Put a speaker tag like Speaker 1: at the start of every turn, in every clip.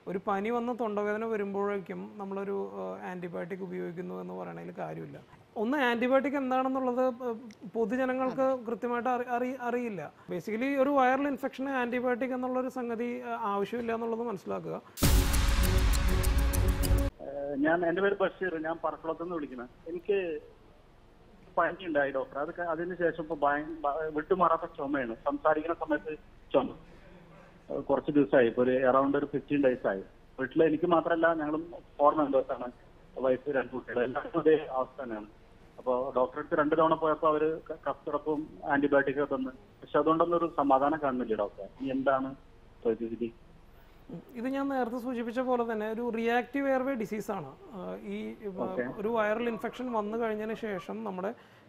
Speaker 1: ഒരു പനി വന്ന് തൊണ്ടവേദന വരുമ്പോഴേക്കും നമ്മളൊരു ആൻറ്റിബയോട്ടിക് ഉപയോഗിക്കുന്നു എന്ന് പറയണതിൽ കാര്യമില്ല ഒന്ന് ആൻറ്റിബയോട്ടിക് എന്താണെന്നുള്ളത് ഏഹ്, പൊതുജനങ്ങൾക്ക് കൃത്യമായിട്ട് അറി അറി- അറിയില്ല ബേസിക്കലി ഒരു വൈറൽ ഇൻഫെക്ഷന് ആൻറ്റിബയോട്ടിക് എന്നുള്ളൊരു സംഗതി ഏഹ്, ആവശ്യമില്ല എന്നുള്ളത് മനസ്സിലാക്കുക
Speaker 2: ഏഹ് ഞാൻ എന്റെ പേര് ബഷീർ ഞാൻ പറക്കുളത്ത് നിന്ന് വിളിക്കുന്നത് എനിക്ക് പനി ഉണ്ടായി ഡോക്ടർ അത് ക- അതിന് ശേഷം ഇപ്പൊ ഭയ- ഭ- വിട്ടുമാറാത്ത ചുമയാണ് സംസാരിക്കുന്ന സമയത്ത് ചുമ ഏഹ് കുറച്ച് ദിവസമായി ഇപ്പൊ ഒരു അറൌണ്ട് ഒരു ഫിഫ്റ്റീൻ ഡേയ്സ് ആയി വീട്ടിൽ എനിക്ക് മാത്രമല്ല ഞങ്ങളും ഫോർ മെമ്പേഴ്സ് ആണ് വൈഫ് രണ്ട് കുട്ടികൾ എല്ലാവർക്കും അതേ അവസ്ഥ തന്നെയാണ് അപ്പോൾ ഡോക്ടറെ അടുത്ത് രണ്ട് തവണ പോയപ്പോൾ അവര് ക- കഫ് സിറപ്പും ആന്റിബയോട്ടിക്കും തന്ന് പക്ഷെ അതുകൊണ്ടൊന്നും ഒരു സമാധാനം കാണുന്നില്ല ഡോക്ടർ ഇനി എന്താണ് പ്രതിവിധി
Speaker 1: ഇത് ഞാൻ നേരത്തെ സൂചിപ്പിച്ച പോലെ തന്നെ ഒരു റിയാക്റ്റീവ് എയർവേ ഡിസീസാണ് ഈ ഇപ്പ ഒരു വൈറൽ ഇൻഫെക്ഷൻ വന്നു കഴിഞ്ഞതിന് ശേഷം നമ്മുടെ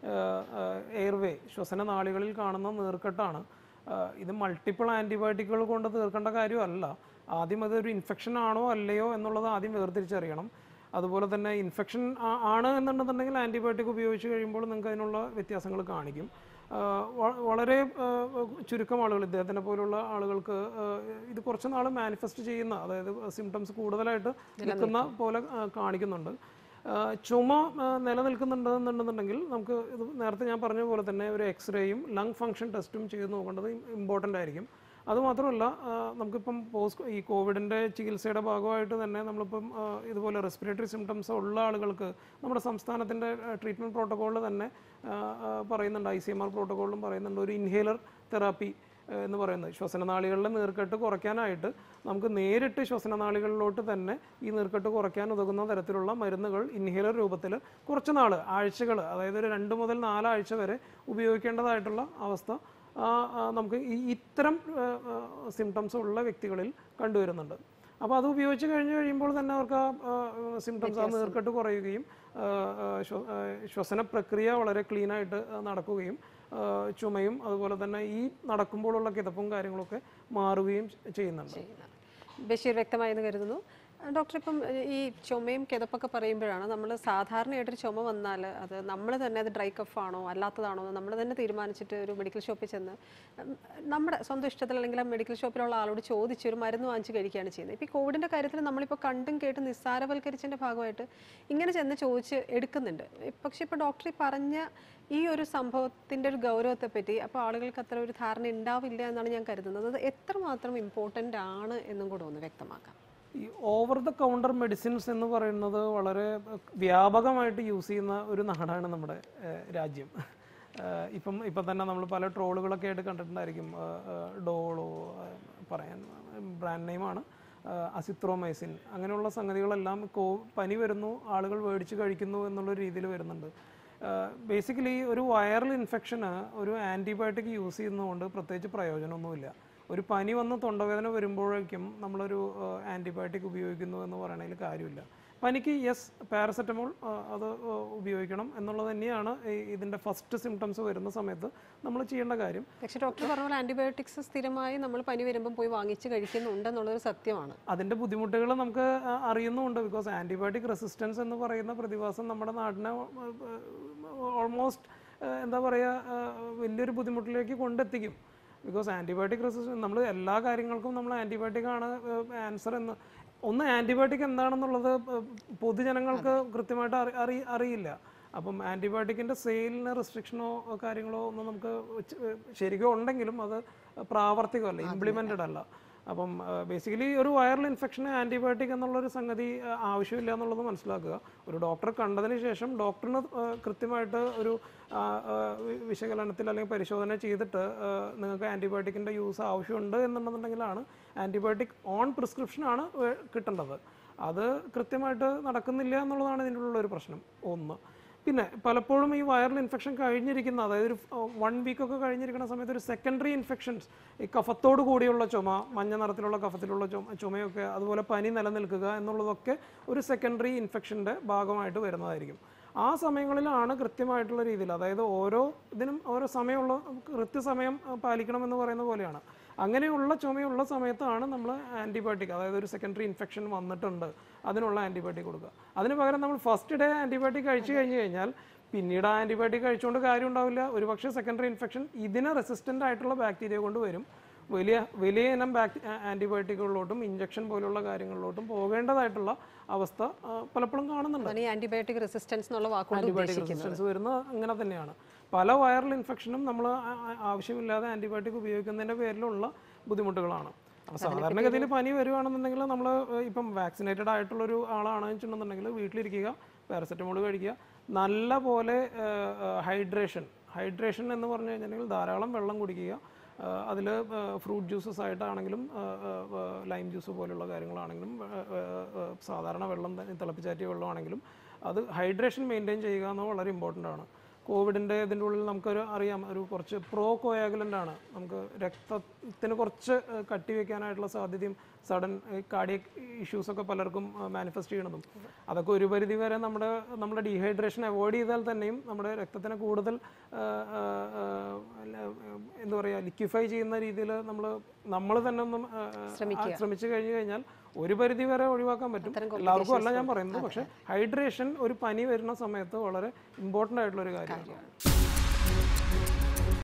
Speaker 1: എയർവേ ശ്വസന നാളികളിൽ കാണുന്ന നീർക്കെട്ടാണ് ആ, ഇത് മൾട്ടിപ്പിൾ ആൻറ്റിബയോട്ടിക്കുകൾ കൊണ്ട് തീർക്കേണ്ട കാര്യമല്ല ആദ്യം അതൊരു ഇൻഫെക്ഷൻ ആണോ അല്ലയോ എന്നുള്ളത് ആദ്യം വേർതിരിച്ചറിയണം അതുപോലെ തന്നെ ഇൻഫെക്ഷൻ ആണ് എന്നുണ്ടെന്നുണ്ടെങ്കിൽ ആൻറ്റിബയോട്ടിക് ഉപയോഗിച്ച് കഴിയുമ്പോൾ നിങ്ങൾക്ക് അതിനുള്ള വ്യത്യാസങ്ങൾ കാണിക്കും ആ, വ- വളരെ ആ, ചുരുക്കം ആളുകൾ ഇദ്ദേഹത്തിനെ പോലുള്ള ആളുകൾക്ക് ആ, ഇത് കുറച്ച് നാൾ മാനിഫെസ്റ്റ് ചെയ്യുന്ന അതായത് സിംറ്റംസ് കൂടുതലായിട്ട് നിൽക്കുന്ന പോലെ ആ, കാണിക്കുന്നുണ്ട് ആ, ചുമ ആ, നിലനിൽക്കുന്നുണ്ടെന്നുണ്ടെന്നുണ്ടെങ്കിൽ നമുക്ക് ഇത് നേരത്തെ ഞാൻ പറഞ്ഞ പോലെ തന്നെ ഒരു എക്സ്റേയും ലങ് ഫങ്ഷൻ ടെസ്റ്റും ചെയ്ത് നോക്കേണ്ടത് ഇമ്പോർട്ടൻ്റ് ആയിരിക്കും അതുമാത്രമല്ല ആ, നമുക്കിപ്പം പോസ്റ്റ് ഈ കോവിഡിൻ്റെ ചികിത്സയുടെ ഭാഗമായിട്ട് തന്നെ നമ്മളിപ്പം ആ, ഇതുപോലെ റെസ്പിറേറ്ററി സിംറ്റംസ് ഉള്ള ആളുകൾക്ക് നമ്മുടെ സംസ്ഥാനത്തിൻ്റെ ട്രീറ്റ്മെൻറ്റ് പ്രോട്ടോക്കോളിൽ തന്നെ ആ, ആ, പറയുന്നുണ്ട് ഐ സി എം ആർ പ്രോട്ടോക്കോളിലും പറയുന്നുണ്ട് ഒരു ഇൻഹേലർ തെറാപ്പി എന്ന് പറയുന്നത് ശ്വസനനാളികളിലെ നീർക്കെട്ട് കുറയ്ക്കാനായിട്ട് നമുക്ക് നേരിട്ട് ശ്വസനനാളികളിലോട്ട് തന്നെ ഈ നീർക്കെട്ട് കുറയ്ക്കാൻ ഉതകുന്ന തരത്തിലുള്ള മരുന്നുകൾ ഇൻഹേലർ രൂപത്തിൽ കുറച്ച് നാൾ ആഴ്ചകൾ അതായത് ഒരു രണ്ട് മുതൽ നാലാഴ്ച വരെ ഉപയോഗിക്കേണ്ടതായിട്ടുള്ള അവസ്ഥ ആ, ആ, നമുക്ക് ഈ ഇത്തരം സിംറ്റംസ് ഉള്ള വ്യക്തികളിൽ കണ്ടുവരുന്നുണ്ട് അപ്പോൾ അത് ഉപയോഗിച്ച് കഴിഞ്ഞ് കഴിയുമ്പോൾ തന്നെ അവർക്ക് ആ സിംറ്റംസ് ആ നീർക്കെട്ട് കുറയുകയും ആ, ആ, ശ്വ- ആ, ശ്വസന പ്രക്രിയ വളരെ ക്ലീനായിട്ട് നടക്കുകയും ആ, ചുമയും അതുപോലെ തന്നെ ഈ നടക്കുമ്പോഴുള്ള കിതപ്പും കാര്യങ്ങളൊക്കെ മാറുകയും ചെയ്യുന്നുണ്ട്
Speaker 3: ചെയ്യുന്നത് ബഷീർ വ്യക്തമായെന്ന് കരുതുന്നു ഡോക്ടർ ഇപ്പം ഏഹ്, ഈ ചുമയും കിതപ്പൊക്കെ പറയുമ്പോഴാണ് നമ്മൾ സാധാരണയായിട്ടൊരു ചുമ വന്നാൽ അത് നമ്മൾ തന്നെ അത് ഡ്രൈ കഫ് ആണോ അല്ലാത്തതാണോ എന്ന് നമ്മൾ തന്നെ തീരുമാനിച്ചിട്ട് ഒരു മെഡിക്കൽ ഷോപ്പിൽ ചെന്ന് ഉം, നമ്മുടെ സ്വന്തം ഇഷ്ടത്തിൽ അല്ലെങ്കിൽ ആ മെഡിക്കൽ ഷോപ്പിലുള്ള ആളോട് ചോദിച്ച് ഒരു മരുന്ന് വാങ്ങിച്ച് കഴിക്കുകയാണ് ചെയ്യുന്നത് ഇപ്പോൾ ഈ കോവിഡിൻ്റെ കാര്യത്തിൽ നമ്മളിപ്പോൾ കണ്ടും കേട്ടും നിസ്സാരവൽക്കരിച്ചതിൻ്റെ ഭാഗമായിട്ട് ഇങ്ങനെ ചെന്ന് ചോദിച്ച് എടുക്കുന്നുണ്ട് പക്ഷേ ഇപ്പോൾ ഡോക്ടർ ഈ പറഞ്ഞ ഈ ഒരു സംഭവത്തിൻ്റെ ഒരു ഗൗരവത്തെ പറ്റി അപ്പോൾ ആളുകൾക്ക് അത്ര ഒരു ധാരണ ഉണ്ടാവില്ല എന്നാണ് ഞാൻ കരുതുന്നത് അത് എത്രമാത്രം ഇമ്പോർട്ടൻ്റ് ആണ് എന്നും കൂടെ ഒന്ന് വ്യക്തമാക്കാം
Speaker 1: ഈ ഓവർ ദ കൗണ്ടർ മെഡിസിൻസ് എന്ന് പറയുന്നത് വളരെ വ്യാപകമായിട്ട് യൂസ് ചെയ്യുന്ന ഒരു നാടാണ് നമ്മുടെ ഏഹ്, രാജ്യം ഏഹ്, ഇപ്പം ഇപ്പം തന്നെ നമ്മൾ പല ട്രോളുകളൊക്കെ ആയിട്ട് കണ്ടിട്ടുണ്ടായിരിക്കും ഏഹ്, ഏഹ്, ഡോളോ ഏഹ്, പറയാൻ ബ്രാൻഡ് നെയിമാണ് അസിത്രോമൈസിൻ അങ്ങനെയുള്ള സംഗതികളെല്ലാം കോ പനി വരുന്നു ആളുകൾ മേടിച്ച് കഴിക്കുന്നു എന്നുള്ള രീതിയിൽ വരുന്നുണ്ട് ബേസിക്കലി ഒരു വൈറൽ ഇൻഫെക്ഷന് ഒരു ആൻറ്റിബയോട്ടിക് യൂസ് ചെയ്യുന്നതുകൊണ്ട് പ്രത്യേകിച്ച് പ്രയോജനമൊന്നുമില്ല ഒരു പനി വന്ന് തൊണ്ടവേദന വരുമ്പോഴേക്കും നമ്മളൊരു ആൻറ്റിബയോട്ടിക് ഉപയോഗിക്കുന്നു എന്ന് പറയണതിൽ കാര്യമില്ല പനിക്ക് യെസ് പാരസെറ്റമോൾ അത് ആ, ഉപയോഗിക്കണം എന്നുള്ളത് തന്നെയാണ് ഈ- ഇതിൻ്റെ ഫസ്റ്റ് സിംറ്റംസ് വരുന്ന സമയത്ത് നമ്മൾ ചെയ്യേണ്ട കാര്യം
Speaker 3: പക്ഷേ ഡോക്ടർ പറഞ്ഞ പോലെ ആൻറ്റിബയോട്ടിക്സ് സ്ഥിരമായി നമ്മൾ പനി വരുമ്പം പോയി വാങ്ങിച്ച് കഴിക്കുന്നുണ്ടെന്നുള്ളൊരു സത്യമാണ്
Speaker 1: അതിൻ്റെ ബുദ്ധിമുട്ടുകൾ നമുക്ക് ആ, അറിയുന്നുമുണ്ട് ബിക്കോസ് ആൻറ്റിബയോട്ടിക് റെസിസ്റ്റൻസ് എന്ന് പറയുന്ന പ്രതിഭാസം നമ്മുടെ നാടിനെ ഓൾമോസ്റ്റ് എന്താ പറയുക വലിയൊരു ബുദ്ധിമുട്ടിലേക്ക് കൊണ്ടെത്തിക്കും ബിക്കോസ് ആൻറ്റിബയോട്ടിക് റെസിസ്റ്റൻസ് നമ്മൾ എല്ലാ കാര്യങ്ങൾക്കും നമ്മൾ ആൻറ്റിബയോട്ടിക് ആണ് ആൻസർ എന്ന് ഒന്ന് ആൻറ്റിബയോട്ടിക് എന്താണെന്നുള്ളത് ഏഹ്, പൊതുജനങ്ങൾക്ക് കൃത്യമായിട്ട് അറി അറി അറിയില്ല അപ്പം ആൻറ്റിബയോട്ടിക്കിൻ്റെ സെയിലിന് റെസ്ട്രിക്ഷനോ കാര്യങ്ങളോ ഒന്നും നമുക്ക് ച- ശരിക്കും ഉണ്ടെങ്കിലും അത് പ്രാവർത്തികമല്ല ഇംപ്ലിമെൻറ്റഡ് അല്ല അപ്പം ബേസിക്കലി ഒരു വൈറൽ ഇൻഫെക്ഷന് ആൻറ്റിബയോട്ടിക് എന്നുള്ളൊരു സംഗതി ആ, ആവശ്യമില്ല എന്നുള്ളത് മനസ്സിലാക്കുക ഒരു ഡോക്ടറെ കണ്ടതിന് ശേഷം ഡോക്ടറിന് ആ, കൃത്യമായിട്ട് ഒരു ആ, ആ, വി- വിശകലനത്തിൽ അല്ലെങ്കിൽ പരിശോധന ചെയ്തിട്ട് ആ, നിങ്ങൾക്ക് ആൻറ്റിബയോട്ടിക്കിൻ്റെ യൂസ് ആവശ്യമുണ്ട് എന്നുണ്ടെന്നുണ്ടെങ്കിലാണ് ആൻറ്റിബയോട്ടിക് ഓൺ പ്രിസ്ക്രിപ്ഷനാണ് വേ- കിട്ടേണ്ടത് അത് കൃത്യമായിട്ട് നടക്കുന്നില്ല എന്നുള്ളതാണ് ഇതിൻ്റെ ഉള്ള ഒരു പ്രശ്നം ഒന്ന് പിന്നെ പലപ്പോഴും ഈ വൈറൽ ഇൻഫെക്ഷൻ കഴിഞ്ഞിരിക്കുന്ന അതായത് ഒരു വൺ വീക്കൊക്കെ കഴിഞ്ഞിരിക്കുന്ന സമയത്ത് ഒരു സെക്കൻഡറി ഇൻഫെക്ഷൻസ് ഈ കഫത്തോട് കൂടിയുള്ള ചുമ മഞ്ഞ നിറത്തിലുള്ള കഫത്തിലുള്ള ചുമ ചുമയൊക്കെ അതുപോലെ പനി നിലനിൽക്കുക എന്നുള്ളതൊക്കെ ഒരു സെക്കൻഡറി ഇൻഫെക്ഷൻ്റെ ഭാഗമായിട്ട് വരുന്നതായിരിക്കും ആ സമയങ്ങളിലാണ് കൃത്യമായിട്ടുള്ള രീതിയിൽ അതായത് ഓരോ ഇതിനും ഓരോ സമയമുള്ള കൃത്യസമയം ആ, പാലിക്കണമെന്ന് പറയുന്ന പോലെയാണ് അങ്ങനെയുള്ള ചുമയുള്ള സമയത്താണ് നമ്മൾ ആൻറ്റിബയോട്ടിക് അതായത് ഒരു സെക്കൻഡറി ഇൻഫെക്ഷൻ വന്നിട്ടുണ്ട് അതിനുള്ള ആൻറ്റിബയോട്ടിക് കൊടുക്കുക അതിന് പകരം നമ്മൾ ഫസ്റ്റ് ഡേ ആൻറ്റിബയോട്ടിക് കഴിച്ചു കഴിഞ്ഞ് കഴിഞ്ഞാൽ പിന്നീട് ആ ആൻറ്റിബയോട്ടിക് കഴിച്ചുകൊണ്ട് കാര്യം ഉണ്ടാവില്ല ഒരുപക്ഷെ സെക്കൻഡറി ഇൻഫെക്ഷൻ ഇതിന് റെസിസ്റ്റൻ്റ് ആയിട്ടുള്ള ബാക്ടീരിയ കൊണ്ട് വരും വലിയ വലിയ ഇനം ബാക് ആൻറ്റിബയോട്ടിക്കുകളിലോട്ടും ഇഞ്ചക്ഷൻ പോലുള്ള കാര്യങ്ങളിലോട്ടും പോകേണ്ടതായിട്ടുള്ള അവസ്ഥ ആ, പലപ്പോഴും കാണുന്നുണ്ട്
Speaker 3: അതാണ് ഈ ആന്റിബയോട്ടിക് റെസിസ്റ്റൻസ് എന്നുള്ള വാക്കുകൊണ്ട്
Speaker 1: ആന്റിബയോട്ടിക്
Speaker 3: ഉദ്ദേശിക്കുന്നത്
Speaker 1: റെസിസ്റ്റൻസ് വരുന്നത് അങ്ങനെ തന്നെയാണ് പല വൈറൽ ഇൻഫെക്ഷനും നമ്മൾ ആവശ്യമില്ലാതെ ആന്റിബയോട്ടിക് ഉപയോഗിക്കുന്നതിന്റെ പേരിലുള്ള ബുദ്ധിമുട്ടുകളാണ് അപ്പോൾ സാധാരണഗതിയിൽ പനി വരുവാണെന്നുണ്ടെങ്കിൽ നമ്മൾ ഇപ്പം വാക്സിനേറ്റഡ് ആയിട്ടുള്ള ഒരു ആളാണെന്ന് വെച്ചിട്ടുണ്ടെന്നുണ്ടെങ്കിൽ വീട്ടിലിരിക്കുക പാരസെറ്റമോൾ കഴിക്കുക നല്ല പോലെ ഹൈഡ്രേഷൻ ഹൈഡ്രേഷൻ എന്ന് പറഞ്ഞു കഴിഞ്ഞിട്ടുണ്ടെങ്കിൽ ധാരാളം വെള്ളം കുടിക്കുക അതിൽ ഫ്രൂട്ട് ജ്യൂസസ് ആയിട്ടാണെങ്കിലും ലൈം ജ്യൂസ് പോലുള്ള കാര്യങ്ങളാണെങ്കിലും ആ, ആ, ആ, സാധാരണ വെള്ളം തന്നെ തിളപ്പിച്ചാറ്റിയ വെള്ളമാണെങ്കിലും അത് ഹൈഡ്രേഷൻ മെയിൻറ്റെയിൻ ചെയ്യുക എന്നത് വളരെ ഇമ്പോർട്ടൻ്റ് ആണ് കോവിഡിൻ്റെ ഇതിൻ്റെ ഉള്ളിൽ നമുക്കൊരു അറിയാം ഒരു കുറച്ച് പ്രോ കോയാഗുലൻ്റ് ആണ് നമുക്ക് രക്തത്തിന് കുറച്ച് ആ, കട്ടി വെക്കാനായിട്ടുള്ള സാധ്യതയും സഡൻ കാർഡിയക് ഇഷ്യൂസൊക്കെ പലർക്കും മാനിഫെസ്റ്റ് ചെയ്യണതും അതൊക്കെ ഒരു പരിധി വരെ നമ്മുടെ നമ്മുടെ ഡീഹൈഡ്രേഷൻ അവോയ്ഡ് ചെയ്താൽ തന്നെയും നമ്മുടെ രക്തത്തിനെ കൂടുതൽ ആ, ആ, ആ, അല്ല, എന്താ പറയുക ലിക്വിഫൈ ചെയ്യുന്ന രീതിയിൽ നമ്മൾ നമ്മൾ തന്നെ ഒന്നും ആ, ആ, ശ്രമിച്ചു കഴിഞ്ഞു കഴിഞ്ഞാൽ ഒരു പരിധി വരെ ഒഴിവാക്കാൻ പറ്റും എല്ലാവർക്കും അല്ല ഞാൻ പറയുന്നത് പക്ഷേ ഹൈഡ്രേഷൻ ഒരു പനി വരുന്ന സമയത്ത് വളരെ ഇമ്പോർട്ടൻ്റ് ആയിട്ടുള്ള ഒരു കാര്യമാണ്